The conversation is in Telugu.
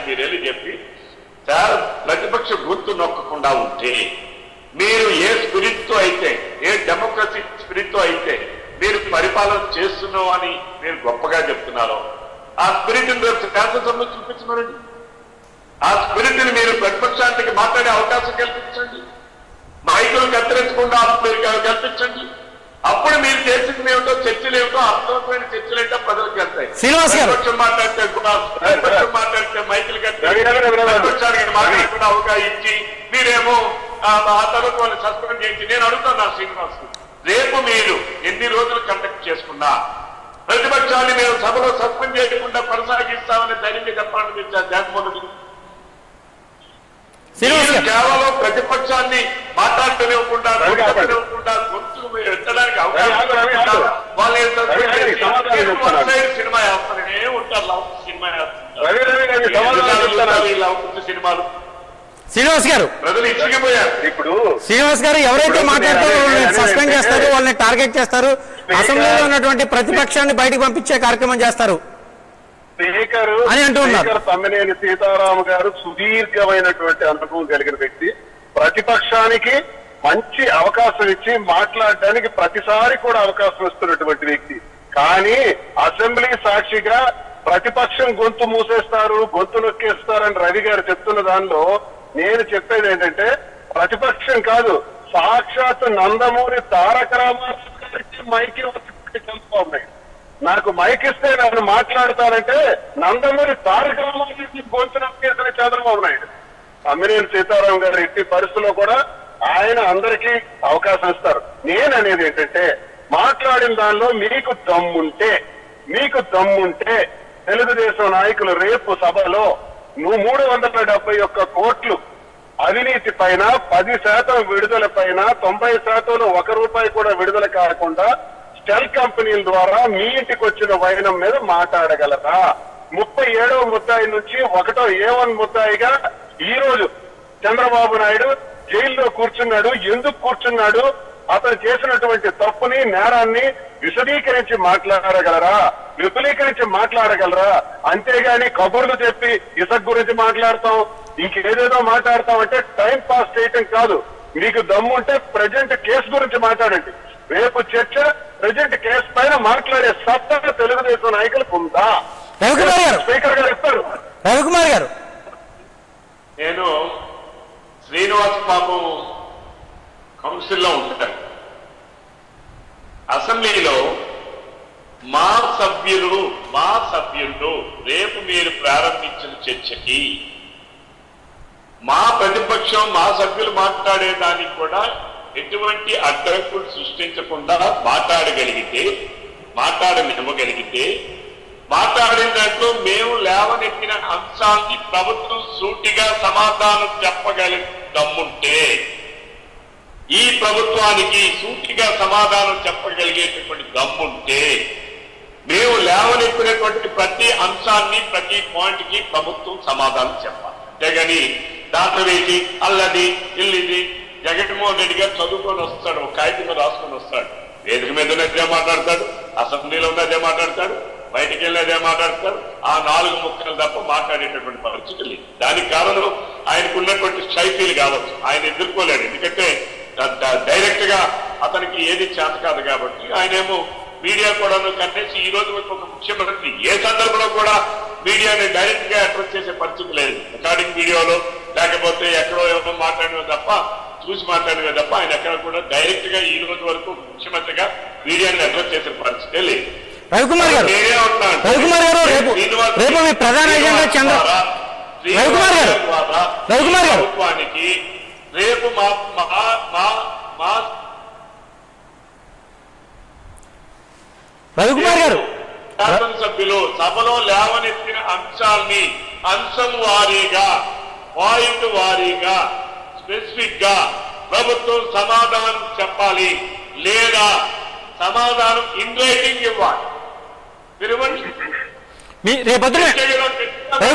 మీరు వెళ్ళి చెప్పి సార్ ప్రతిపక్ష గుర్తు నొక్కకుండా ఉంటే మీరు ఏ స్పిరిట్ తో అయితే ఏ డెమోక్రసీ స్పిరిట్ తో అయితే మీరు పరిపాలన చేస్తున్నాం అని మీరు గొప్పగా చెప్తున్నారో ఆ స్పిరిట్ శాసనసభలో చూపించమనండి ఆ స్పిరిట్ ని మీరు ప్రతిపక్షానికి మాట్లాడే అవకాశం కల్పించండి మైకులు కత్తిరించకుండా మీరు కల్పించండి అప్పుడు మీరు చేసింది ఏమిటో చర్చలు ఏమిటో అర్థవంతమైన చర్చలు ఏంటో ప్రజలకు వెళ్తాయి శ్రీనివాస్ గారు. ప్రతిపక్షం మాట్లాడితే కూడా ప్రతిపక్షం మాట్లాడితే మైకులు కట్టి రవి, రవి, రవి, రవి. ప్రతిపక్షానికి మాట్లాడకుండా అవకాశం ఇచ్చి మీరేమో ఆ ఆ తర్వాత వాళ్ళని సస్పెండ్ చేయించి నేను అడుగుతాను శ్రీనివాస్ రేపు మీరు ఎన్ని రోజులు కండక్ట్ చేసుకున్నా ప్రతిపక్షాన్ని మేము సభలో సస్పెండ్ చేయకుండా కొనసాగిస్తామని ధైర్యంగా చెప్పాలని మీరు జగన్మోహన్ రెడ్డి శ్రీనివాస్ మీరు గారు కేవలం ప్రతిపక్షాన్ని మాట్లాడనివ్వకుండా రవి గారు. మాట్లాడనివ్వకుండా గొంతు ఎత్తడానికి అవకాశం రవి, ఆగు, రవి, ఆగు. వాళ్ళు ఏం రవి, రవి, సమాధానం చేసి చెప్తాను. one side సినిమా వేస్తానే ఉంటారు లవ్ సినిమా వేస్తుంటారు. రవి రవి రవి ఎన్ని సమాధానం సార్లు చెప్తాను చూడాలి ఈ లవ్ పిచ్చి సినిమాలు శ్రీనివాస్ గారు ప్రజలు ఇచ్చిపోయారు ఇప్పుడు శ్రీనివాస్ గారు ఎవరైతే ఇప్పుడు మాట్లాడుతారో నేను వాళ్ళని అనేది సస్పెండ్ ఏంటంటే, చేస్తారు వాళ్ళని టార్గెట్ చేస్తారు స్పీకర్ అసెంబ్లీలో ఉన్నటువంటి ప్రతిపక్షాన్ని బయటకు పంపించే కార్యక్రమం చేస్తారు స్పీకర్ అని అంటూ ఉన్నారు. స్పీకర్ తమ్మినేని సీతారామ గారు సుదీర్ఘమైనటువంటి అనుభవం కలిగిన వ్యక్తి ప్రతిపక్షానికి మంచి అవకాశం ఇచ్చి మాట్లాడడానికి ప్రతిసారి కూడా అవకాశం ఇస్తున్నటువంటి వ్యక్తి కానీ అసెంబ్లీ సాక్షిగా ప్రతిపక్షం గొంతు మూసేస్తారు గొంతు నొక్కేస్తారని రవి గారు చెప్తున్న దానిలో నేను చెప్పేది ఏంటంటే ప్రతిపక్షం కాదు సాక్షాత్ నందమూరి తారక రామారావు గారికి మైకి వచ్చి చంద్రబాబు నాయుడు నాకు మైక్ ఇస్తే నేను మాట్లాడతానంటే నందమూరి తారక రామారావు గొంతు నొక్కేసిన చంద్రబాబు నాయుడు అమ్మినేని సీతారాం గారు ఎట్టి పరిస్థితుల్లో కూడా ఆయన అందరికీ అవకాశం ఇస్తారు నేను అనేది ఏంటంటే మాట్లాడిన దానిలో మీకు దమ్ముంటే మీకు దమ్ముంటే తెలుగుదేశం నాయకులు రేపు సభలో నువ్వు మూడు వందల డెబ్బై ఒక్క కోట్లు అవినీతి పైన పది శాతం విడుదల పైన తొంభై శాతంలో ఒక రూపాయి కూడా విడుదల కాకుండా స్టెల్ కంపెనీల ద్వారా మీ ఇంటికి వచ్చిన వైనం మీద మాట్లాడగలరా ముప్పై ఏడవ ముద్దాయి నుంచి ఒకటో ఏ వన్ ముద్దాయిగా ఈ రోజు చంద్రబాబు నాయుడు జైల్లో కూర్చున్నాడు ఎందుకు కూర్చున్నాడు అతను చేసినటువంటి తప్పుని నేరాన్ని విశదీకరించి మాట్లాడగలరా విపులీకరించి మాట్లాడగలరా అంతేగాని కబుర్లు చెప్పి ఇసక్ గురించి మాట్లాడతాం ఇంకేదేదో మాట్లాడతాం అంటే టైం పాస్ చేయటం కాదు మీకు దమ్ముంటే ప్రజెంట్ కేసు గురించి మాట్లాడండి రేపు చర్చ ప్రజెంట్ కేసు పైన మాట్లాడే సత్తా తెలుగుదేశం నాయకులకు ఉందా రవికుమార్ గారు స్పీకర్ గారు ఇస్తారు రవికుమార్ గారు నేను శ్రీనివాస్ బాబు కౌన్సిల్లో ఉంటాను అసెంబ్లీలో మా సభ్యులు మా సభ్యులు రేపు మీరు ప్రారంభించిన చర్చకి మా ప్రతిపక్షం మా సభ్యులు మాట్లాడేదానికి కూడా ఎటువంటి అడ్డంకులు సృష్టించకుండా మాట్లాడగలిగితే మాట్లాడనివ్వగలిగితే మాట్లాడిన దాంట్లో మేము లేవనెత్తిన అంశాన్ని ప్రభుత్వం సూటిగా సమాధానం చెప్పగలి దమ్ముంటే ఈ ప్రభుత్వానికి సూటిగా సమాధానం చెప్పగలిగేటటువంటి దమ్ముంటే మేము లేవనెత్తినటువంటి ప్రతి అంశాన్ని ప్రతి పాయింట్ కి ప్రభుత్వం సమాధానం చెప్పాలి అంతేగాని దాంట్లో వేసి అల్లది ఇల్లిది జగన్మోహన్ రెడ్డి గారు చదువుకొని వస్తాడు ఒక కాగితం మీద రాసుకొని వస్తాడు వేదిక మీద ఉన్నదే మాట్లాడతాడు అసెంబ్లీలో ఉన్నదే మాట్లాడతాడు బయటికి వెళ్ళేదే మాట్లాడతాడు ఆ నాలుగు ముక్కలు తప్ప మాట్లాడేటటువంటి పరిస్థితి లేదు దానికి కారణం ఆయనకు ఉన్నటువంటి స్ట్రైఫీలు కావచ్చు ఆయన ఎదుర్కోలేడు ఎందుకంటే డైరెక్ట్ గా అతనికి ఏది చేత కాదు కాబట్టి ఆయనేమో మీడియా కూడా కట్టేసి ఈ రోజు వరకు ఒక ముఖ్యమంత్రి ఏ సందర్భంలో కూడా మీడియాని డైరెక్ట్ గా అట్రాక్ట్ చేసే పరిస్థితి లేదు రికార్డింగ్ వీడియోలో లేకపోతే ఎక్కడో ఎవరో మాట్లాడినవి తప్ప చూసి మాట్లాడినవి తప్ప ఆయన ఎక్కడ కూడా డైరెక్ట్ గా ఈ రోజు వరకు ముఖ్యమంత్రిగా మీడియాని అట్రాక్ట్ చేసే పరిస్థితి లేదు రవికుమార్ గారు నేనే ఉంటున్నాను. రవికుమార్ గారు, రేపు- శ్రీనివాస్ రేపు మీ ప్రధాన ఎజెండా చంద్ర- ద్వారా, రవికుమార్ గారు. ద్వారా రవికుమార్ గారు. ప్రభుత్వానికి రేపు మా మా మా మా రవికుమార్ గారు శాసనసభ్యులు సభలో లేవనెత్తిన అంశాల్ని అంశం వారీగా పాయింట్ వారీగా స్పెసిఫిక్ గా ప్రభుత్వం సమాధానం చెప్పాలి లేదా సమాధానం ఇన్ రైటింగ్ ఇవ్వాలి మీరు ఇవ్వండి. మీ రేపొద్దునే చర్చలో ఖచ్చితంగా